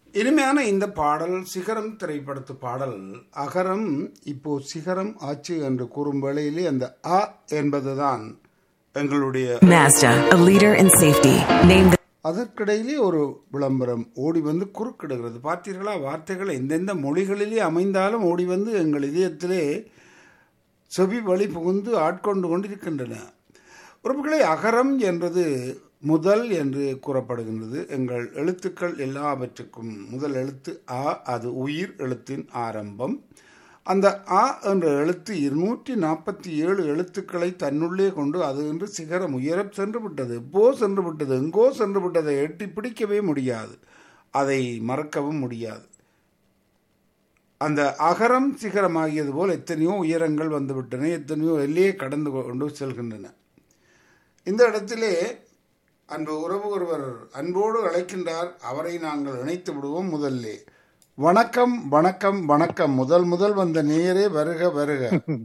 இனிமையான இந்த பாடல் சிகரம் திரைப்படத்து பாடல் அகரம் இப்போ சிகரம் ஆச்சு என்று கூறும் வேளையிலே அந்த அ என்பதுதான் எங்களுடைய Mazda, a leader in safety, named அதற்கிடையிலே ஒரு விளம்பரம் ஓடி வந்து குறுக்கிடுகிறது பார்த்தீர்களா வார்த்தைகள் எந்தெந்த மொழிகளிலே அமைந்தாலும் ஓடி வந்து எங்கள் இதயத்திலே செவி வழி புகுந்து ஆட்கொண்டு கொண்டிருக்கின்றன உறவுகளை அகரம் என்பது முதல் என்று கூறப்படுகின்றது எங்கள் எழுத்துக்கள் எல்லாவற்றுக்கும் முதல் எழுத்து ஆ அது உயிர் எழுத்தின் ஆரம்பம் அந்த ஆ என்ற எழுத்து இருநூற்றி நாற்பத்தி ஏழு எழுத்துக்களை தன்னுள்ளே கொண்டு அது என்று சிகரம் உயரப் சென்று விட்டது போ சென்று விட்டது எங்கோ சென்று விட்டதை எட்டி பிடிக்கவே முடியாது அதை மறக்கவும் முடியாது அந்த அகரம் சிகரமாகியது போல் எத்தனையோ உயரங்கள் வந்துவிட்டன எத்தனையோ எல்லையே கடந்து கொண்டு செல்கின்றன இந்த இடத்திலே அன்பு உறவு ஒருவர் அன்போடு அழைக்கின்றார் அவரை நாங்கள் இணைத்து விடுவோம் முதல்லே வணக்கம் வணக்கம் வணக்கம் முதல் முதல் வந்த நேரே வருக வருக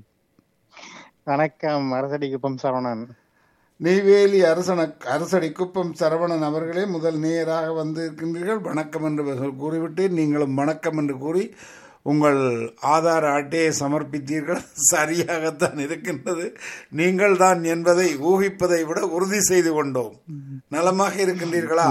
வணக்கம் அரசடி குப்பம் சரவணன் நெய்வேலி அரசன அரசடி குப்பம் சரவணன் அவர்களே முதல் நேராக வந்து இருக்கின்றீர்கள் வணக்கம் என்று கூறிவிட்டு நீங்களும் வணக்கம் என்று கூறி உங்கள் ஆதார அட்டையை சமர்ப்பித்தீர்கள் சரியாகத்தான் இருக்கின்றது நீங்கள் தான் என்பதை ஊகிப்பதை விட உறுதி செய்து கொண்டோம் நலமாக இருக்கின்றீர்களா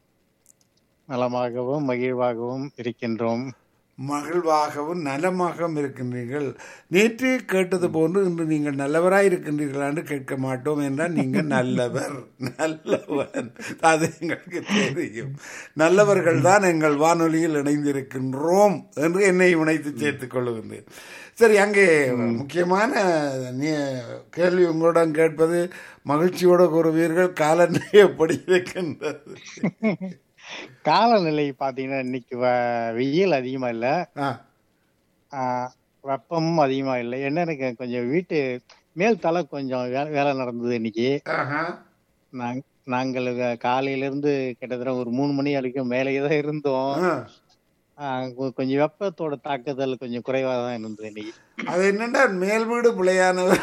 நலமாகவும் மகிழ்வாகவும் இருக்கின்றோம் மகிழ்வாகவும் நலமாகவும் இருக்கின்றீர்கள் நேற்று கேட்டது போன்று இன்று நீங்கள் நல்லவராய் இருக்கின்றீர்களா என்று கேட்க மாட்டோம் என்றால் நீங்கள் நல்லவர் நல்லவன் அது எங்களுக்கு தெரியும் நல்லவர்கள் தான் எங்கள் வானொலியில் இணைந்திருக்கின்றோம் என்று என்னை இணைத்து சேர்த்துக் கொள்ளுகின்றேன் சரி அங்கே முக்கியமான நீ- கேள்வி உங்களிடம் கேட்பது மகிழ்ச்சியோடு கூறுவீர்கள் காலநிலை எப்படி இருக்கின்றது காலநிலை பாத்தீங்கன்னா இன்னைக்கு வ- வெயில் அதிகமா இல்ல ஆ ஆஹ், வெப்பமும் அதிகமா இல்லை என்ன எனக்கு கொஞ்சம் வீட்டு மேல் தலை கொஞ்சம் வே- வேலை நடந்தது இன்னைக்கு ஆஹா நாங் நாங்கள் க- காலையில இருந்து கிட்டத்தட்ட ஒரு மூணு மணி வரைக்கும் மேலேயே தான் இருந்தோம் ஆ. ஆஹ், கொ- கொஞ்சம் வெப்பத்தோட தாக்குதல் கொஞ்சம் குறைவா தான் இருந்தது இன்னைக்கு அது என்னண்டா மேல் வீடு பிள்ளையானவர்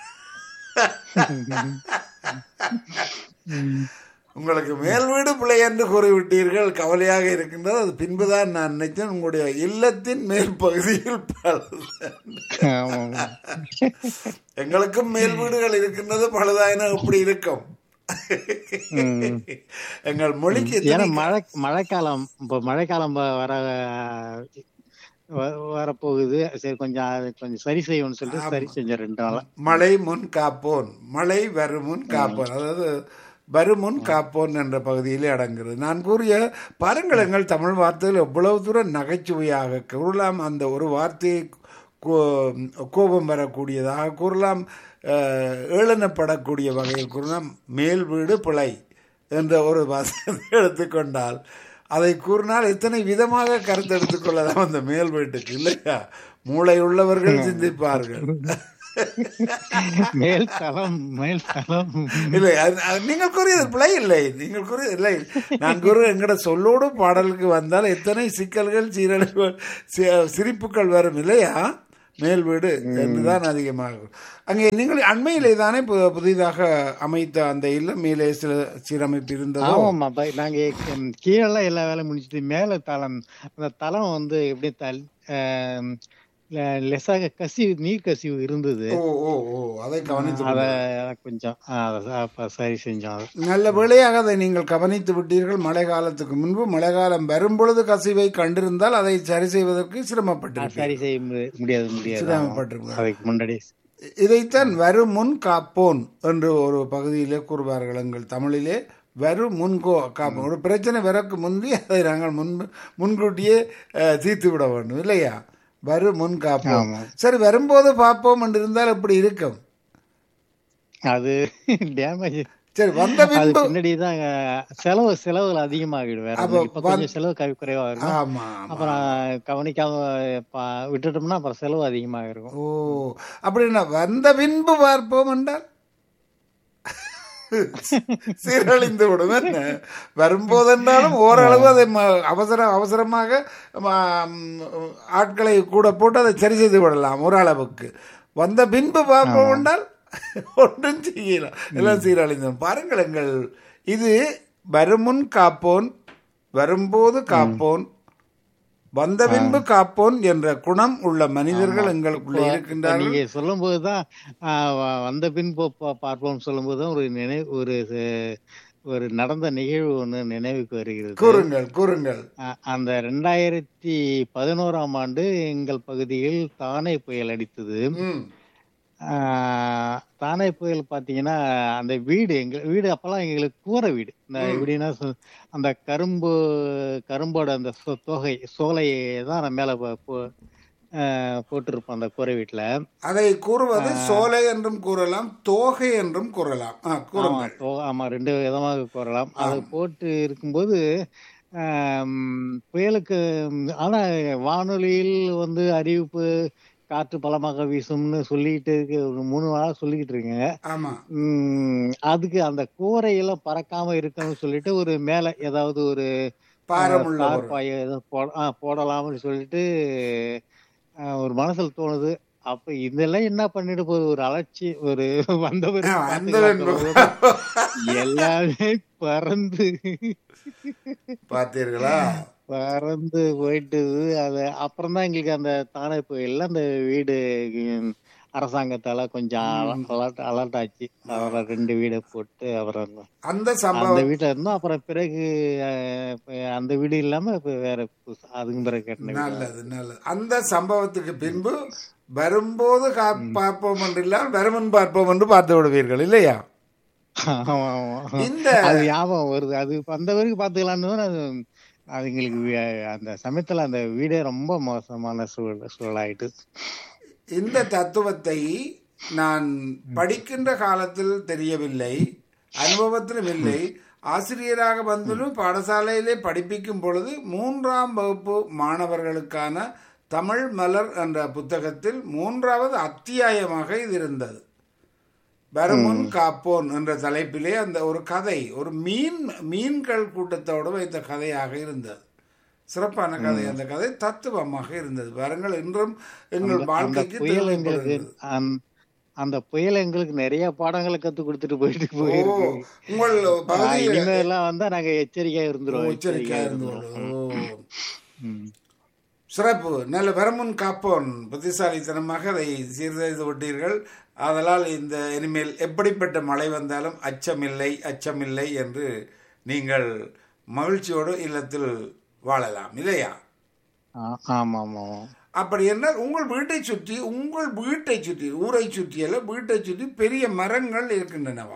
உங்களுக்கு மேல் வீடு பிள்ளை என்று கூறிவிட்டீர்கள் கவலையாக இருக்கின்றது அது பின்புதான் நான் நினைச்சேன் உங்களுடைய இல்லத்தின் மேல் பகுதியில் பழுதான் ஆமாம். எங்களுக்கும் மேல் வீடுகள் இருக்கின்றது பழுதாயின எப்படி இருக்கும் ம். எங்கள் மொழிக்கு ஏன்னா எத்தனை- மழை மழைக்காலம் இப்போ மழைக்காலம் வ- வர வ- வரப்போகுது சரி கொஞ்சம் அது கொஞ்சம் சரி செய்யணும்னு சொல்லிட்டு சரி செஞ்ச ரெண்டு நாளா மழை முன் காப்போன் மழை வருமுன் காப்போன் அதாவது வருமுன் காப்போன் என்ற பகுதியிலே அடங்குகிறது நான் கூறிய பாருங்கள் எங்கள் தமிழ் வார்த்தைகள் எவ்வளவு தூரம் நகைச்சுவையாக கூறலாம் அந்த ஒரு வார்த்தையை கோ- கோபம் வரக்கூடியதாக கூறலாம் அஹ், ஏளனப்படக்கூடிய வகையில் கூறலாம் மேல் வீடு பிழை என்ற ஒரு வசதி எடுத்துக்கொண்டால் அதை கூறினால் எத்தனை விதமாக கருத்து எடுத்துக்கொள்ளலாம் அந்த மேல் வீட்டுக்கு இல்லையா மூளை உள்ளவர்கள் சிந்திப்பார்கள் மேல் தளம் மேல் தளம் இல்லை அது- அது நீங்கள் கூறியது பிழை இல்லை நீங்கள் கூறியது இல்லை நான் கூறு எங்கட சொல்லோடு பாடலுக்கு வந்தால் எத்தனை சிக்கல்கள் சீரழிவுகள் சி- சிரிப்புகள் வரும் இல்லையா மேல் வீடு என்றுதான் அதிகமாகும் அங்கே நீங்கள் அண்மையிலே தானே பு- புதிதாக அமைத்த அந்த இல்லம் மேலே சில சீரமைப்பு இருந்ததோ ஆமாம்மா ப- நாங்க ம், கீழெல்லாம் எல்லா வேலையும் முடிச்சிட்டு மேல தளம் அந்த தளம் வந்து எப்படி தல் ஆம், ல- லெசாக கசிவு நீர் கசிவு இருந்தது ஓ ஓ ஓ அதை கவனித்து அத கொஞ்சம் ஆ, அத அப்ப சரி செஞ்சோம் அது நல்ல வேளையாக அதை நீங்கள் கவனித்து விட்டீர்கள் மழை காலத்துக்கு முன்பு மழை காலம் வரும்பொழுது கசிவை கண்டிருந்தால் அதை சரி செய்வதற்கு சிரமப்பட்டிருப்பீர்கள் சரி செய்ய மு- முடியாது முடியாது ஆமா. சிரமப்பட்டிருப்பீர்கள் அதுக்கு முன்னாடி இதைத்தான் வரும் முன் காப்போன் என்று ஒரு பகுதியிலே கூறுவார்கள் எங்கள் தமிழிலே வரும் முன்கோ காப்போம் ஒரு பிரச்சனை வரக்கு முந்தி அதை நாங்கள் முன் முன்கூட்டியே அஹ், தீர்த்து விட வேண்டும் இல்லையா வரும் முன் காப்போம் ஆமா. சரி வரும்போது பார்ப்போம் என்று இருந்தால் எப்படி இருக்கும் அது டேமேஜ் சரி வந்த அது பின்பு பின்னாடிதான் அஹ், செலவு செலவுகள் அதிகமாகிடும் வேற அப்ப ஒண்ணும் இல்ல. இப்ப கொஞ்சம் செலவு கவி குறைவா இருக்கும் ஆமா ஆமா. அப்புறம் கவனிக்காம ப- விட்டுட்டோம்னா அப்புறம் செலவு அதிகமாக இருக்கும் ஓ அப்படின்னா வந்த பின்பு பார்ப்போம் என்றால் சீரழிந்து விடும் என்ன வரும்போதென்றாலும் ஓரளவு அதை ம- அவசர அவசரமாக ம- ஆட்களை கூட போட்டு அதை சரி செய்து விடலாம் ஓரளவுக்கு வந்த பின்பு பார்ப்போம் என்றால் ஒன்றும் செய்யலாம் எல்லாம் சீரழிந்தோம் பாருங்கள் எங்கள் இது வருமுன் காப்போன் வரும்போது காப்போன் வந்த பின்பு காப்போன் என்ற குணம் உள்ள மனிதர்கள் எங்களுக்குள்ள இப்ப இருக்கின்றார்கள் நீங்க சொல்லும் போதுதான் வந்த பின் போ- பா- பார்ப்போம் சொல்லும் போதுதான் ஒரு நினைவு ஒரு அஹ், ஒரு நடந்த நிகழ்வு ஒண்ணு நினைவுக்கு வருகிறது கூறுங்கள் கூறுங்கள் அ- அந்த ரெண்டாயிரத்தி பதினோராம் ஆண்டு எங்கள் பகுதியில் தானே புயல் அடித்தது ம் ஆஹ் தானே புயல் பாத்தீங்கன்னா அந்த வீடு எங்க வீடு அப்பெல்லாம் எங்களுக்கு கூரை வீடு இந்த எப்படின்னா சொ- அந்த கரும்பு கரும்போட அந்த சொ- தொகை சோலையை தான் நான் மேல போ- போ- ஆஹ் போட்டிருப்போம் அந்த கூரை வீட்டுல அதை கூறுவது சோலை என்றும் கூறலாம் தோகை என்றும் கூறலாம் ஆ, ஆமா கூறுங்கள் தோ- ஆமா ரெண்டு விதமாக கூறலாம் அதை போட்டு இருக்கும்போது ஆம், புயலுக்கு ம், ஆனா வானொலியில் வந்து அறிவிப்பு காற்று பலமாக வீசும்னு சொல்லிட்டு இருக்கு. ஒரு மூணு நாளா சொல்லிக்கிட்டு இருக்கீங்க ஆமா உம் அதுக்கு அந்த கூரையெல்லாம் பறக்காம இருக்கணும்னு சொல்லிட்டு ஒரு மேல ஏதாவது ஒரு பாரமுள்ள ஒரு தார்பாய ஏதோ போட- ஆ, போடலாம்னு சொல்லிட்டு ஆ, ஒரு மனசுல தோணுது அப்ப இதெல்லாம் என்ன பண்ணிட்டு போகுது ஒரு அலட்சி ஒரு வந்தவர் ஆ, அந்த எல்லாமே பறந்து பார்த்தீர்களா பறந்து போயிட்டு அது அப்புறம் தான் எங்களுக்கு அந்த தானே புயல்ல அந்த வீடு உம், அரசாங்கத்தால கொஞ்சம் அலர்ட் அலர்ட் ஆச்சு அவரை ரெண்டு வீடை போட்டு அப்புறம் அந்த அந்த சம்பவம் வீட்டுல இருந்தோம் அப்புறம் பிறகு அஹ், இப்ப அந்த வீடு இல்லாம இப்ப வேற புதுசா அதுக்கும் பிறகு கட்டின வீடு நல்லது நல்லது அந்த சம்பவத்துக்கு பின்பு வரும்போது கா- பார்ப்போம் என்று இல்லாமல் வருமுன் பார்ப்போம் என்று பார்த்து விடுவீர்கள் இல்லையா ஆமா ஆமா இந்த அது ஞாபகம் வருது அது அந்த வரைக்கும் பாத்துக்கலாம்னு தான் அது அது எங்களுக்கு வி- அந்த சமயத்துல அந்த வீடே ரொம்ப மோசமான சூழல் சூழலாயிட்டு இந்த தத்துவத்தை நான் படிக்கின்ற காலத்தில் தெரியவில்லை அனுபவத்திலும் இல்லை ஆசிரியராக வந்தும் பாடசாலையிலே படிப்பிக்கும் பொழுது மூன்றாம் வகுப்பு மாணவர்களுக்கான தமிழ் மலர் என்ற புத்தகத்தில் மூன்றாவது அத்தியாயமாக இது இருந்தது வருமுன் காப்போன் என்ற தலைப்பிலே அந்த ஒரு கதை ஒரு மீன் மீன்கள் கூட்டத்தோடு வைத்த கதையாக இருந்தது சிறப்பான கதை அந்த கதை தத்துவமாக இருந்தது பாருங்கள் இன்றும் எங்கள் அந்த வாழ்க்கைக்கு புயல் எங்களுக்கு தேவைப்படுகிறது. அந்த- அந்த புயல் எங்களுக்கு நிறைய பாடங்களை கத்து கொடுத்துட்டு போயிட்டு ஓ போயிருக்கு உங்கள் ஆஹ் பகுதியில் இனிமே எல்லாம் வந்தா நாங்க எச்சரிக்கையா இருந்துருவோம் எச்சரிக்கையா எச்சரிக்கையா இருந்து இருந்துருவோம் கொள்ளுங்கள். ஓ ம். சிறப்பு நல்ல வரமுன் காப்போன் புத்திசாலித்தனமாக அதை சீர்திருத்து விட்டீர்கள் ஆதலால் இந்த இனிமேல் எப்படிப்பட்ட மழை வந்தாலும் அச்சமில்லை அச்சமில்லை என்று நீங்கள் மகிழ்ச்சியோடு இல்லத்தில் வாழலாம் இல்லையா ஆ- ஆமா ஆமா ஆமா அப்படி என்றால் உங்கள் வீட்டை சுற்றி உங்கள் வீட்டை சுற்றி ஊரை சுற்றியல்ல வீட்டை சுற்றி பெரிய மரங்கள் இருக்கின்றனவா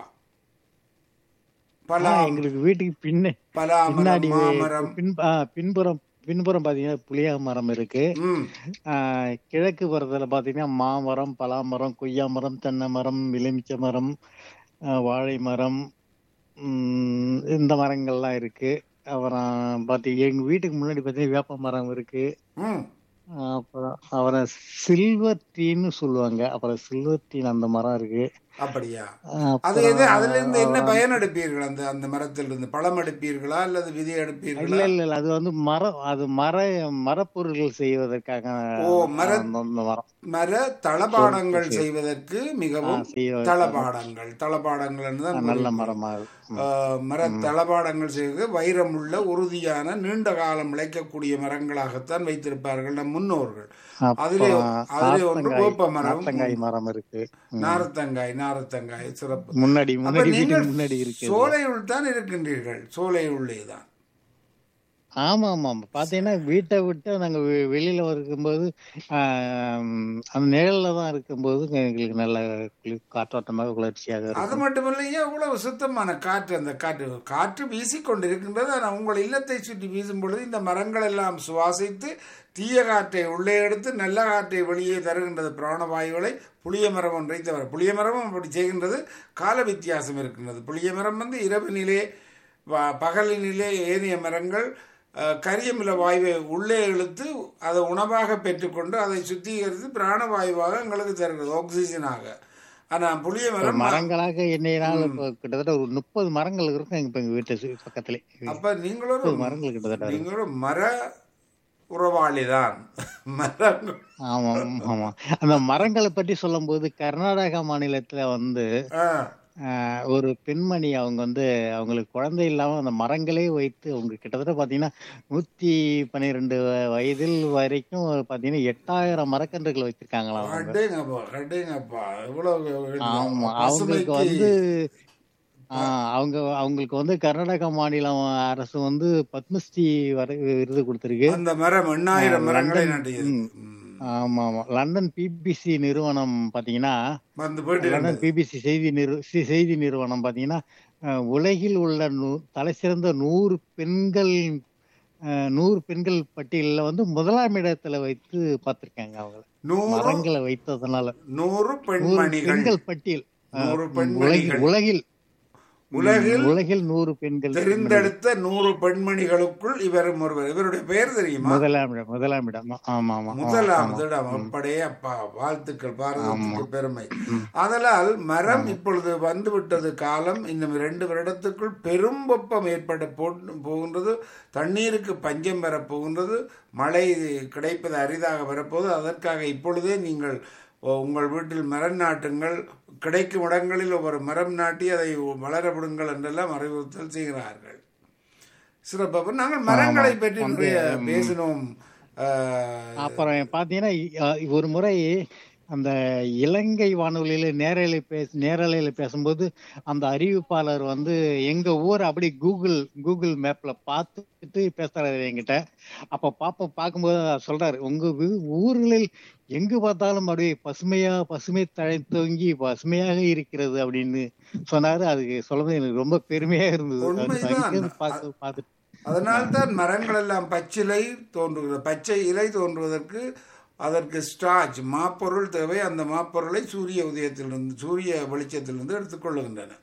பலா ஆஹ் எங்களுக்கு வீட்டுக்கு பின்ன பலாமரம் பின்னாடி மாமரம் பின் ஆ, பின்புறம் பின்புறம் பாத்தீங்கன்னா புளியா மரம் இருக்கு ம் ஆஹ் கிழக்கு புறத்துல பாத்தீங்கன்னா மாமரம் பலாமரம் கொய்யா மரம் தென்னை மரம் எலுமிச்சை மரம் ஆஹ் வாழை மரம் உம் இந்த மரங்கள்லாம் இருக்கு அப்புறம் பாத்தீங்க எங்க வீட்டுக்கு முன்னாடி பாத்தீங்கன்னா வேப்ப மரம் இருக்கு ம் ஆஹ் அப்புறம் அப்புறம் சில்வர் டீன்னு சொல்லுவாங்க அப்புறம் சில்வர் டீன் அந்த மரம் இருக்கு அப்படியா ஆஹ் அது எது அப்புறம் அதுல இருந்து என்ன பயன் எடுப்பீர்கள் அந்த அந்த மரத்தில் இருந்து பழம் எடுப்பீர்களா அல்லது விதை இல்ல எடுப்பீர்களா இல்ல இல்ல அது வந்து மரம் அது மர மரப்பொருள்கள் செய்வதற்காக ஓ, மர- அந்த அந்த மரம் மர தளபாடங்கள் செய்வதற்கு மிகவும் ஆஹ் செய்வ தளபாடங்கள் தளபாடங்கள் என்றுதான் நல்ல கூறுகிறோம். மரமா இருக்கு. ஆஹ், மர தளபாடங்கள் செய்வது வைரமுள்ள உறுதியான நீண்ட காலம் இழைக்கக்கூடிய மரங்களாகத்தான் வைத்திருப்பார்கள் நம் முன்னோர்கள் அதிலே அப்புறம் அதிலே ஒன்று நார்த்தங்காய் வேப்ப மரம் நார்த்தங்காய் மரம் இருக்கு ம். நாரத்தங்காய் நாரத்தங்காய் சிறப்பு முன்னாடி அப்ப முன்னாடி நீங்கள் வீட்டுக்கு முன்னாடி இருக்கு சோலையுள் தான் இருக்கின்றீர்கள் சோலையுள்ளே தான் ஆமா ஆமா ஆமா பாத்தீங்கன்னா வீட்டை விட்டு நாங்க வெ- வெளியில இருக்கும்போது ஆம், அந்த நிழல்ல தான் இருக்கும்போது எங்களுக்கு நல்ல குளி- காற்றோட்டமாக குளிர்ச்சியாக அது இருக்கும் மட்டுமில்லையே இவ்வளவு சுத்தமான காற்று அந்த காற்று காற்று வீசிக்கொண்டிருக்கின்றது ஆனால் உங்கள் இல்லத்தை சுற்றி வீசும் பொழுது இந்த மரங்கள் எல்லாம் சுவாசித்து தீய காற்றை உள்ளே எடுத்து நல்ல காற்றை வெளியே தருகின்றது பிராணவாயுகளை புளிய மரம் ஒன்றை தவிர புளிய மரமும் அப்படி செய்கின்றது கால வித்தியாசம் இருக்கின்றது புளிய மரம் வந்து இரவினிலே வ- பகலினிலே ஏனைய மரங்கள் அஹ், கரியமில வாயுவை உள்ளே இழுத்து அதை உணவாக பெற்றுக்கொண்டு அதை சுத்திகரித்து பிராணவாயுவாக எங்களுக்கு தருகிறது ஆக்சிஜனாக ஆனால் புளிய மரம் மரங்களாக எண்ணெயினால் இப்ப கிட்டத்தட்ட ஒரு முப்பது மரங்கள் இருக்கும் எங்க இப்ப எங்க வீட்டு சு- பக்கத்துல அப்ப நீங்களும் முப்பது மரங்கள் கிட்டத்தட்ட இருக்கு. நீங்களும் மர உறவாளிதான் மரங்கள் ஆமா ஆமா அந்த மரங்களை பற்றி சொல்லும்போது கர்நாடகா மாநிலத்துல வந்து ஆ, ஆஹ், ஒரு பெண்மணி அவங்க வந்து அவங்களுக்கு குழந்தை இல்லாம அந்த மரங்களே வைத்து அவங்க கிட்டத்தட்ட பாத்தீங்கன்னா நூத்தி பன்னிரெண்டு வயதில் வரைக்கும் பாத்தீங்கன்னா எட்டாயிரம் மரக்கன்றுகள் வச்சிருக்காங்களாம் அவங்க அடேங்கப்பா அடேங்கப்பா எவ்வளவு ஆமா அவங்களுக்கு பசுமைக்கு வந்து ஆஹ், அவங்க அவங்களுக்கு வந்து கர்நாடக மாநிலம் அரசு வந்து பத்மஸ்ரீ வரை விருது கொடுத்திருக்கு அந்த மரம் எண்ணாயிரம் ஆஹ், மரங்களை லண்டன் நட்டியது ம், ம். ஆமா ஆமா லண்டன் பிபிசி நிறுவனம் பாத்தீங்கன்னா வந்து போயிட்டு லண்டன் இருந்தது பிபிசி செய்தி நிறு சி- செய்தி நிறுவனம் பாத்தீங்கன்னா அஹ், உலகில் உள்ள நூ- தலைசிறந்த நூறு பெண்கள் அஹ், நூறு பெண்கள் பட்டியலில் வந்து முதலாம் இடத்துல வைத்து பார்த்திருக்காங்க அவங்க நூறு மரங்களை வைத்ததுனால நூறு நூறு பெண்மணிகள் பெண்கள் பட்டியல் அஹ், நூறு உலகில் பெண்மணிகள் உலகில் உலகில் உலகில் நூறு பெண்கள் பெண்மணிகள். தெரிந்தெடுத்த நூறு பெண்மணிகளுக்குள் இவரும் ஒருவர் இவருடைய பெயர் தெரியுமா முதலாம் இடம் முதலாம் இடம் ஆமா ஆமா முதலாம் இடம் அப்படியே அப்பா வாழ்த்துக்கள் பாரதத்துக்கு பெருமை அதனால் மரம் இப்பொழுது வந்துவிட்டது காலம் இன்னும் இரண்டு வருடத்துக்குள் பெரும் வெப்பம் ஏற்பட போ- போகின்றது தண்ணீருக்கு பஞ்சம் வரப் போகின்றது மழை கிடைப்பது அரிதாக வரப்போகுது அதற்காக இப்பொழுதே நீங்கள் ஓ, உங்கள் வீட்டில் மரம் நாட்டுங்கள் கிடைக்கும் இடங்களில் ஒவ்வொரு மரம் நாட்டி அதை வளர விடுங்கள் என்றெல்லாம் அறிவுறுத்தல் செய்கிறார்கள் சிறப்பாக நாங்கள் மரங்களை பற்றி நிறைய பேசினோம் ஆஹ், அப்புறம் பாத்தீங்கன்னா இ- அஹ் ஒரு முறை அந்த இலங்கை வானொலியில நேரலை பேச நேரலையில பேசும்போது அந்த அறிவிப்பாளர் வந்து எங்க ஊர் அப்படி கூகுள் கூகுள் மேப்ல பார்த்துட்டு பேசுறாரு என்கிட்ட அப்ப பாப்ப பார்க்கும்போது அவர் சொல்றாரு உங்க வீ- ஊர்களில் எங்கு பார்த்தாலும் அப்படியே பசுமையா பசுமை தழைத்தோங்கி பசுமையாக இருக்கிறது அப்படின்னு சொன்னாரு அதுக்கு சொல்றது எனக்கு ரொம்ப பெருமையா இருந்தது அது உண்மைதான். அங்கிருந்து பார்த்து பார்த்துட்டு அதனால்தான் மரங்கள் எல்லாம் பச்சிலை தோன்றுகிறது பச்சை இலை தோன்றுவதற்கு அதற்கு ஸ்டார்ச் மாப்பொருள் தேவை அந்த மாப்பொருளை சூரிய உதயத்திலிருந்து சூரிய வெளிச்சத்திலிருந்து எடுத்துக்கொள்ளுகின்றன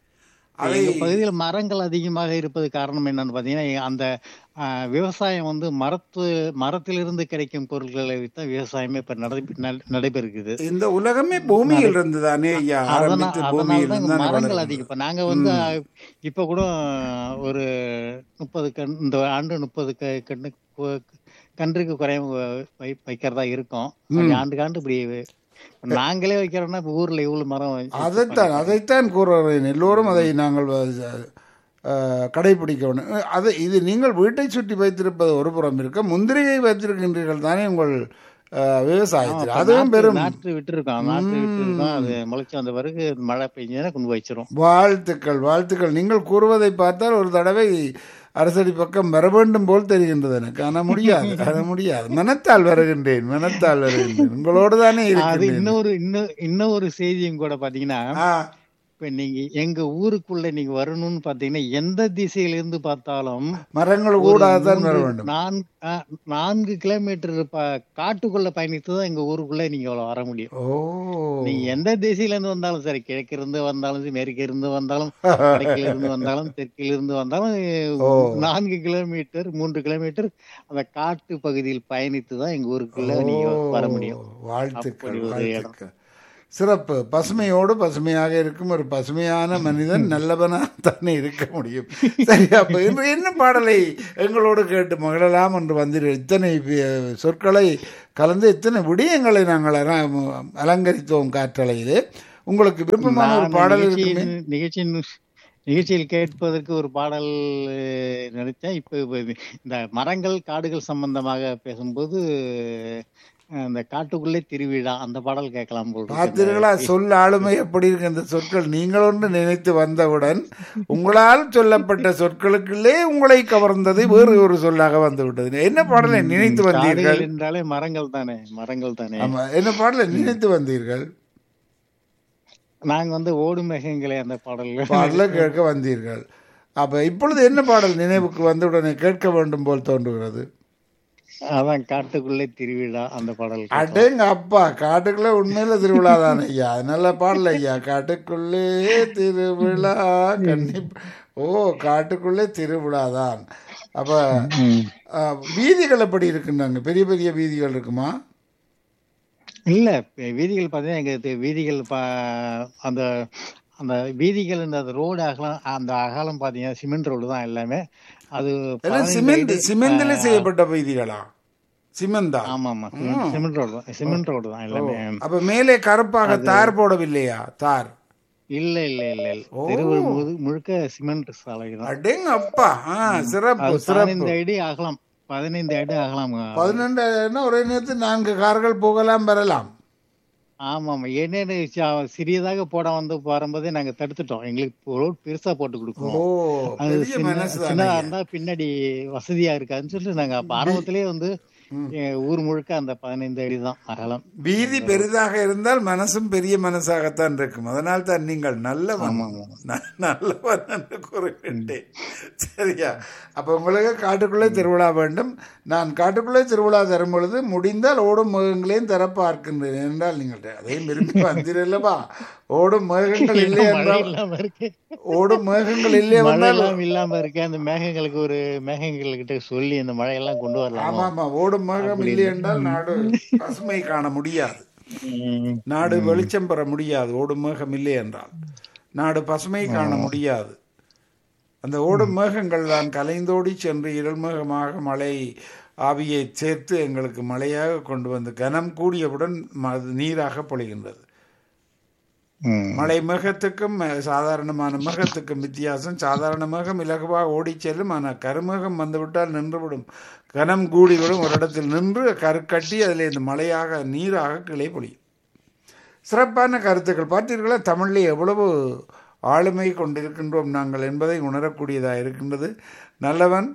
அதை எங்க பகுதியில் மரங்கள் அதிகமாக இருப்பது காரணம் என்னன்னு பாத்தீங்கன்னா அந்த ஆஹ், விவசாயம் வந்து மரத்து மரத்திலிருந்து கிடைக்கும் பொருட்களை வைத்து விவசாயமே இப்ப நடை- நட- நடைபெறுகிறது இந்த உலகமே பூமியில் இருந்துதானே ஐயா அதனா- ஆரம்பித்து பூமியில் அதனாலதான் இருந்தானே மரங்கள் வளர்ந்தது. அதிகம் இப்ப நாங்க வந்து இப்ப கூட ஒரு முப்பது கண் இந்த ஆண்டு முப்பது கண்ணு கு- கன்றுக்கு குறைய வை- வைக்கிறதா இருக்கோம் கொஞ்சம் ஆண்டுக்கு ஆண்டு இப்படி இப்ப நாங்களே வைக்கிறோம்னா இப்ப ஊர்ல இவ்வளவு மரம் வச்சு- அதைத்தான் அதைத்தான் கூறுகிறேன் எல்லோரும் அதை நாங்கள் அஹ், கடைபிடிக்க வேண்டும் அதை இது நீங்கள் வீட்டை சுற்றி வைத்திருப்பது ஒரு புறம் இருக்க முந்திரியை வைத்திருக்கின்றீர்கள் தானே உங்கள் அஹ், விவசாயத்தில் அதுவும் நாற்று- பெரும் நாற்று விட்டுருக்கோம் நாற்று விட்டுருக்கோம் அது முளைச்சு வந்த பிறகு மழை பெஞ்சதுன்னா கொண்டு போய் வச்சிரும் வாழ்த்துக்கள் வாழ்த்துக்கள் நீங்கள் கூறுவதை பார்த்தால் ஒரு தடவை அரசடி பக்கம் வர வேண்டும் போல் தெரிகின்றது எனக்கு ஆனால் முடியாது அது முடியாது மனத்தால் வருகின்றேன் மனத்தால் வருகின்றேன் உங்களோடு தானே அது இருக்கின்றேன் இன்னொரு இன்னும் இன்னொரு செய்தியும் கூட பாத்தீங்கன்னா ஆ, இப்ப நீங்க எங்க ஊருக்குள்ள நீங்க வரணும்னு பாத்தீங்கன்னா எந்த திசையில இருந்து பார்த்தாலும் மரங்கள் ஒரு கூடாதான் வர மூன்று- வேண்டும் நான்கு ஆ, நான்கு கிலோமீட்டர் ப- காட்டுக்குள்ள பயணித்து தான் எங்க ஊருக்குள்ள நீங்க அவ்வளவு வர முடியும் ஓ நீங்க எந்த திசையில இருந்து வந்தாலும் சரி கிழக்கு இருந்து வந்தாலும் சரி மேற்கு இருந்து வந்தாலும் வடக்கில இருந்து வந்தாலும் தெற்கில இருந்து வந்தாலும் ஓ. நான்கு கிலோமீட்டர் மூன்று கிலோமீட்டர் அந்த காட்டு பகுதியில் பயணித்து தான் எங்க ஊருக்குள்ள நீங்க வர முடியும் ஓ, வாழ்த்துக்கள் அப்படி ஒரு இடம். வாழ்த்துக்கள் சிறப்பு பசுமையோடு பசுமையாக இருக்கும் ஒரு பசுமையான மனிதன் நல்லவனாக தானே இருக்க முடியும் சரி அப்ப இன்று என்ன பாடலை எங்களோடு கேட்டு மகிழலாம் என்று வந்திரு இத்தனை வி- சொற்களை கலந்து இத்தனை விடயங்களை நாங்கள் அல- அலங்கரித்தோம் காற்றலையிலே உங்களுக்கு விருப்பமான ஒரு நான் பாடல் இருக்குமே நிகழ்ச்சியின் நிகழ்ச்சியின் நிகழ்ச்சியில் கேட்பதற்கு ஒரு பாடல் அஹ், நினைச்சேன் இப்ப இப்ப இது- இந்த மரங்கள் காடுகள் சம்பந்தமாக பேசும்போது அஹ், இந்த காட்டுக்குள்ளே திருவிழா அந்த பாடல் கேட்கலாம் போல் இருக்கு. பார்த்தீர்களா சொல் ஆளுமை எப்படி இருக்கு இந்த சொற்கள் நீங்கள் ஒன்று நினைத்து வந்தவுடன் உங்களால் சொல்லப்பட்ட சொற்களுக்குள்ளே உங்களை கவர்ந்தது வேறு ஒரு சொல்லாக வந்து விட்டது என்ன பாடலை நினைத்து வந்தீர்கள் காடுகள் என்றாலே மரங்கள் தானே மரங்கள் தானே ஆமா என்ன பாடலை நினைத்து வந்தீர்கள் நாங்க வந்து ஓடு மேகங்களே அந்த பாடல்கள் பாடலை கேட்க வந்தீர்கள் அப்ப இப்பொழுது என்ன பாடல் நினைவுக்கு வந்தவுடனே கேட்க வேண்டும் போல் தோன்றுகிறது அதான் காட்டுக்குள்ளே திருவிழா அந்த பாடல் கேட்கலாம். அடேங்க அப்பா காட்டுக்குள்ளே உண்மையில திருவிழா தான் ஐயா நல்ல பாடல் ஐயா காட்டுக்குள்ளே திருவிழா கன்னி ஓ காட்டுக்குள்ளே திருவிழா தான் அப்ப ம். ஆ, வீதிகள் எப்படி இருக்குன்னாங்க பெரிய பெரிய வீதிகள் இருக்குமா இல்ல இப்ப வீதிகள் பாத்தீங்கன்னா எங்க இது வீதிகள் பா- அந்த அந்த வீதிகள் இந்த ரோடு அகலம் அந்த அகலம் பாத்தீங்கன்னா சிமெண்ட் ரோடு தான் எல்லாமே அது எல்லாம் பதினைந்து சிமெண்ட் அடி, சிமெண்ட்ல செய்யப்பட்ட வீதிகளா சிமெண்டா ஆமா ஆமா சிமெண்ட் ரோடு தான் சிமெண்ட் ரோடு தான் எல்லாமே அப்ப மேலே கருப்பாக தார் போடவில்லையா தார் இல்ல இல்ல இல்ல இல்ல ஓ. தெருவு முழு- முழுக்க சிமெண்ட் சாலை தான் அடேங்க அப்பா ஆ சிறப்பு அது சிறப்பு பதினைந்து அடி ஆகலாம் பதினைந்து அடி ஆகலாம் பதினெண்டு ஒரே நேரத்தில் நான்கு கார்கள் போகலாம் வரலாம் ஆமா ஆமா என்னன்னு சி- சிறியதாக போட வந்து வரும்போதே நாங்க தடுத்துட்டோம் எங்களுக்கு ரோட் பெருசா போட்டு ஓ கொடுக்கணும் அது பெரிய சின்ன மனசு சின்னதா இருந்தா பின்னாடி வசதியா இருக்காதுன்னு சொல்லிட்டு நாங்க அப்ப ஆரம்பத்திலேயே வந்து எ- ஊர் முழுக்க அந்த பதினைந்து அடி தான் அகலம் வீதி பெரிதாக இருந்தால் மனசும் பெரிய மனசாகத்தான் இருக்கும் அதனால் தான் நீங்கள் நல்லவன் ந- நல்லவன் என்று கூறுகின்றேன் சரியா அப்ப உங்களுக்கு காட்டுக்குள்ளே திருவிழா வேண்டும் நான் காட்டுக்குள்ளே திருவிழா தரும் பொழுது முடிந்தால் ஓடும் முகங்களையும் தர பார்க்கின்றேன் என்றால் நீங்கள் அதையும் விரும்பி வந்தீரல்லவா ஓடும் மேகங்கள் இல்லை மழை என்றால் இல்லாம இருக்கு ஓடும் மேகங்கள் இல்லை மழை என்றால் எல்லாம் இல்லாம இருக்கு அந்த மேகங்களுக்கு ஒரு மேகங்கள் கிட்ட சொல்லி அந்த மழை எல்லாம் கொண்டு ஆமா வரலாம் ஆமா ஓடும் மேகம் இல்லை என்றால் நாடு பசுமை காண முடியாது நாடு வெளிச்சம் பெற முடியாது ஓடும் மேகம் இல்லை என்றால் நாடு பசுமை காண முடியாது அந்த ஓடும் மேகங்கள் தான் கலைந்தோடி சென்று இருள் மேகமாக மழை ஆவியை சேர்த்து எங்களுக்கு மழையாக கொண்டு வந்து கனம் கூடியவுடன் ம- அது நீராக பொழிகின்றது மழை மேகத்துக்கும் அஹ், சாதாரணமான மேகத்துக்கும் வித்தியாசம் சாதாரண மேகம் இலகுவாக ஓடிச் செல்லும் ஆனால் கருமேகம் வந்துவிட்டால் நின்றுவிடும் கனம் கூடிவிடும் ஒரு இடத்தில் நின்று கரு கட்டி அதில் இந்த மழையாக நீராக கிளை பொழியும் சிறப்பான கருத்துக்கள் பார்த்தீர்களா தமிழில் எவ்வளவு ஆளுமை கொண்டிருக்கின்றோம் நாங்கள் என்பதை உணரக்கூடியதாக இருக்கின்றது நல்லவன்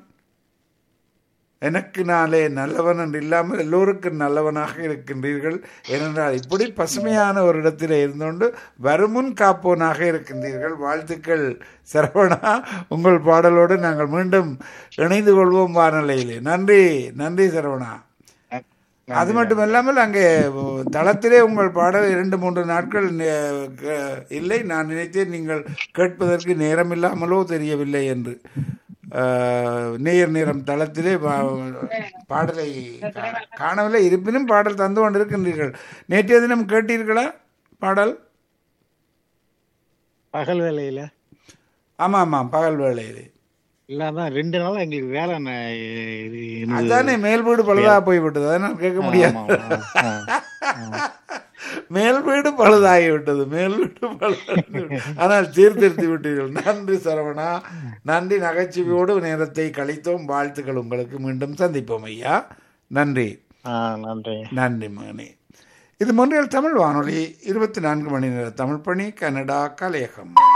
எனக்கு நாளே நல்லவன் என்று இல்லாமல் எல்லோருக்கும் நல்லவனாக இருக்கின்றீர்கள் ஏனென்றால் இப்படி பசுமையான ஒரு இடத்தில் இருந்துகொண்டு வருமுன் காப்போனாக இருக்கின்றீர்கள் வாழ்த்துக்கள் சரவணா உங்கள் பாடலோடு நாங்கள் மீண்டும் இணைந்து கொள்வோம் வானொலியிலே நன்றி நன்றி சரவணா அது மட்டும் இல்லாமல் அங்கே தளத்திலே உங்கள் பாடல் இரண்டு மூன்று நாட்கள் நே- க- இல்லை நான் நினைத்தேன் நீங்கள் கேட்பதற்கு நேரம் இல்லாமலோ தெரியவில்லை என்று ஆஹ், நேர் நேரம் தளத்திலே பா- பாடலை கா- காணவில்லை இருப்பினும் பாடல் தந்து கொண்டிருக்கின்றீர்கள் நேற்றைய தினம் கேட்டீர்களா பாடல் பகல் வேலையில ஆமாம் ஆமாம் பகல் வேளையிலே இல்லாதான் ரெண்டு நாளா எங்களுக்கு வேலை ந- இது இருந்தது. அதானே மேல் வீடு பழுதாக போய்விட்டது அதனால் கேட்க முடியாது ஆமா, ஆமா, ஆ. மேல் வீடு பழுதாகிவிட்டது மேல் வீடு பழுதாகி ஆனால் சீர்திருத்தி விட்டீர்கள் நன்றி சரவணா நன்றி நகைச்சுவையோடு நேரத்தை கழித்தோம் வாழ்த்துக்கள் உங்களுக்கு மீண்டும் சந்திப்போம் ஐயா நன்றி ஆ, நன்றி நன்றி மகனே இது மொன்றியல் தமிழ் வானொலி இருபத்தி நான்கு மணி நேர தமிழ் பணி கனடா கலையகம்